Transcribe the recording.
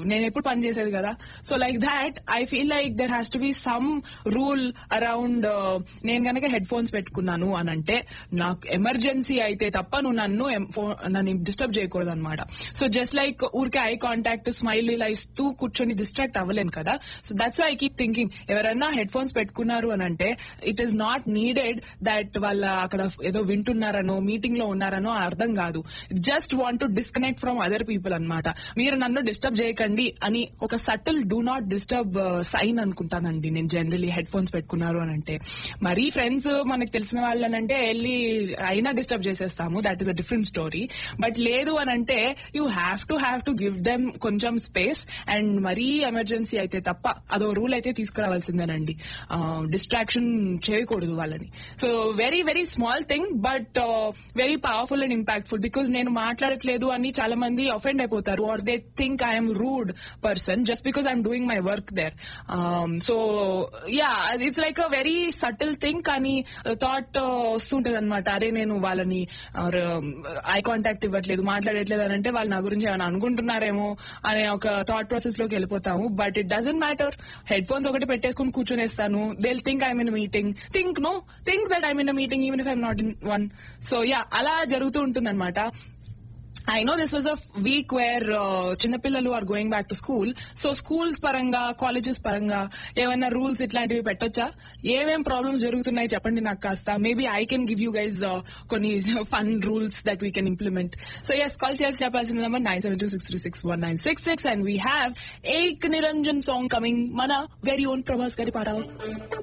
నేను ఎప్పుడు పని చేసేది కదా so like that I feel like there has to be some rule around నేను గనక హెడ్ ఫోన్స్ పెట్టుకున్నాను అని అంటే నాకు ఎమర్జెన్సీ అయితే తప్ప నువ్వు నన్ను em- phone- నన్ను డిస్టర్బ్ చేయకూడదు అనమాట సో జస్ట్ లైక్ ఊరికే ఐ కాంటాక్ట్ స్మైల్ ఇలా ఇస్తూ కూర్చొని డిస్ట్రాక్ట్ అవ్వలేను కదా so that's I keep thinking ఎవరైనా హెడ్ ఫోన్స్ పెట్టుకున్నారు అని అంటే it is not needed that వాళ్ళ అక్కడ ఏదో వింటున్నారనో మీటింగ్ లో ఉన్నారనో అర్థం కాదు just want to disconnect from other people అన్నమాట మీరు నన్ను డిస్టర్బ్ చేయకండి అని ఒక subtle do not disturb sign అనుకుంటానండి నేను జనరలీ హెడ్ ఫోన్స్ పెట్టుకున్నారు అని అంటే మరీ ఫ్రెండ్స్ మనకు తెలిసిన వాళ్ళనంటే వెళ్ళి అయినా డిస్టర్బ్ చేసేస్తాము that is a different story but లేదు అని అంటే you have to have to give them కొంచెం స్పేస్ అండ్ మరీ ఎమర్జెన్సీ అయితే తప్ప అదో రూల్ అయితే తీసుకురావాల్సిందేనండి డిస్ట్రాక్షన్ చేయకూడదు వాళ్ళని so very very small thing but very powerful and impactful because నేను మాట్లాడట్లేదు అని చాలా మంది అఫెండ్ అయిపోతారు or they think I'm rude person just because I'm doing my work there so yeah it's like a very subtle thing కానీ thought వస్తుంటది అనమాట అరే నేను వాళ్ళని ఐ కాంటాక్ట్ ఇవ్వట్లేదు మాట్లాడట్లేదు అని అంటే వాళ్ళు నా గురించి ఏమైనా అనుకుంటున్నారేమో అనే ఒక థాట్ ప్రాసెస్ లోకి వెళ్ళిపోతాము but it doesn't matter headphones ఒకటి పెట్టేసుకుని కూర్చునేస్తాను they think I'm in meeting think no think that I'm in meeting even if I'm not in one so yeah అలా జరుగుతూ ఉంటుంది అనమాట I know this was a week where చిన్నపిల్లలు are going back to school so schools పరంగా colleges పరంగా ఏమైనా rules ఇట్లాంటివి పెట్టొచ్చా ఏమేం ప్రాబ్లమ్స్ జరుగుతున్నాయి చెప్పండి నాకు కాస్త maybe I can give you guys కొన్ని fun rules that we can implement so ఎస్ కాల్ చేయాల్సి చెప్పాల్సిన number nine seven two six three six one nine six six and we have ఏక్ నిరంజన్ సాంగ్ కమింగ్ మన వెరీ ఓన్ ప్రభాస్ గారి పాట